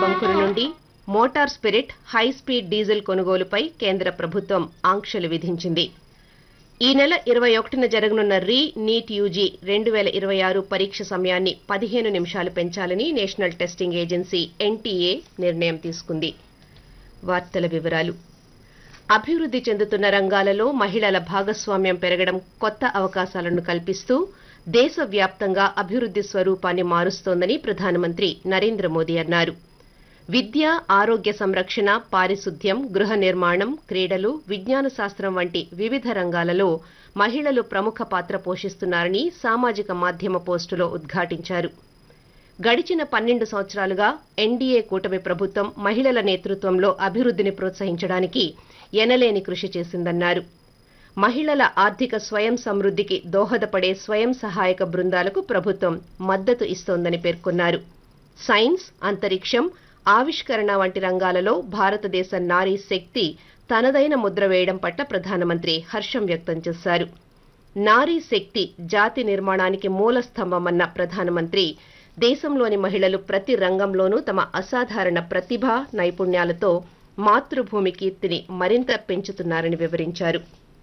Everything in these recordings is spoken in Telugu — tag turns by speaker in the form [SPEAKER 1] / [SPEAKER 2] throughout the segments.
[SPEAKER 1] బంకుల నుండి motor spirit high speed diesel కొనుగోలుపై కేంద్ర ప్రభుత్వం ఆంక్షలు విధించింది ఈ నెల ఇరవై ఒకటిన జరగనున్న రీ నీట్ యూజీ రెండు వేల ఇరవై ఆరు పరీక్ష సమయాన్ని పదిహేను నిమిషాలు పెంచాలని నేషనల్ టెస్టింగ్ ఏజెన్సీ ఎన్టీఏ నిర్ణయం తీసుకుంది వార్తల వివరాలు అభివృద్ధి చెందుతున్న రంగాలలో మహిళల భాగస్వామ్యం పెరగడం కొత్త అవకాశాలను కల్పిస్తూ దేశవ్యాప్తంగా అభివృద్ధి స్వరూపాన్ని మారుస్తోందని ప్రధానమంత్రి నరేంద్ర మోదీ అన్నారు విద్య ఆరోగ్య సంరక్షణ పారిశుద్ధ్యం గృహ నిర్మాణం క్రీడలు విజ్ఞాన శాస్త్రం వంటి వివిధ రంగాలలో మహిళలు ప్రముఖ పాత్ర పోషిస్తున్నారని సామాజిక మాధ్యమ పోస్టులో ఉద్ఘాటించారు గడిచిన పన్నెండు సంవత్సరాలుగా ఎన్డీఏ కూటమి ప్రభుత్వం మహిళల నేతృత్వంలో అభివృద్ధిని ప్రోత్సహించడానికి ఎనలేని కృషి చేసిందన్నారు మహిళల ఆర్థిక స్వయం సమృద్ధికి దోహదపడే స్వయం సహాయక బృందాలకు ప్రభుత్వం మద్దతు ఇస్తోందని పేర్కొన్నారు సైన్స్ అంతరిక్షం ఆవిష్కరణ వంటి రంగాలలో భారతదేశ నారీ శక్తి తనదైన ముద్ర వేయడం పట్ల ప్రధానమంత్రి హర్షం వ్యక్తం చేశారు నారీ శక్తి జాతి నిర్మాణానికి మూల స్తంభమన్న ప్రధానమంత్రి దేశంలోని మహిళలు ప్రతి రంగంలోనూ తమ అసాధారణ ప్రతిభ నైపుణ్యాలతో మాతృభూమి కీర్తిని మరింత పెంచుతున్నారని వివరించారు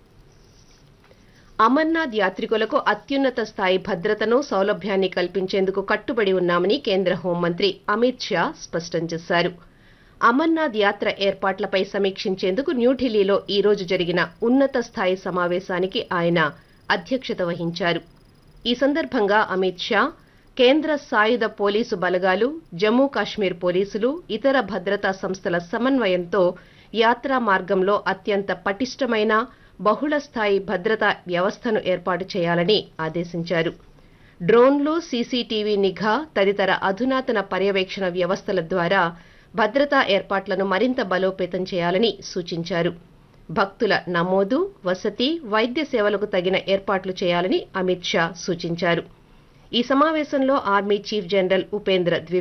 [SPEAKER 1] అమర్నాథ్ యాత్రికులకు అత్యున్నత స్థాయి భద్రతను సౌలభ్యాన్ని కల్పించేందుకు కట్టుబడి ఉన్నామని కేంద్ర హోంమంత్రి అమిత్ షా స్పష్టం చేశారు అమర్నాథ్ యాత్ర ఏర్పాట్లపై సమీక్షించేందుకు న్యూఢిల్లీలో ఈ రోజు జరిగిన ఉన్నత స్థాయి సమావేశానికి ఆయన అధ్యక్షత వహించారు ఈ సందర్భంగా అమిత్ షా కేంద్ర సాయుధ పోలీసు బలగాలు జమ్మూ కాశ్మీర్ పోలీసులు ఇతర భద్రతా సంస్థల సమన్వయంతో యాత్రా మార్గంలో అత్యంత పటిష్టమైన బహుళ స్థాయి భద్రతా వ్యవస్థను ఏర్పాటు చేయాలని ఆదేశించారు డ్రోన్లు సీసీటీవీ నిఘా తదితర అధునాతన పర్యవేక్షణ వ్యవస్థల ద్వారా భద్రతా ఏర్పాట్లను మరింత బలోపేతం చేయాలని సూచించారు భక్తుల నమోదు వసతి వైద్య సేవలకు తగిన ఏర్పాట్లు చేయాలని అమిత్ షా సూచించారు ఈ సమావేశంలో ఆర్మీ చీఫ్ జనరల్ ఉపేంద్ర ద్వి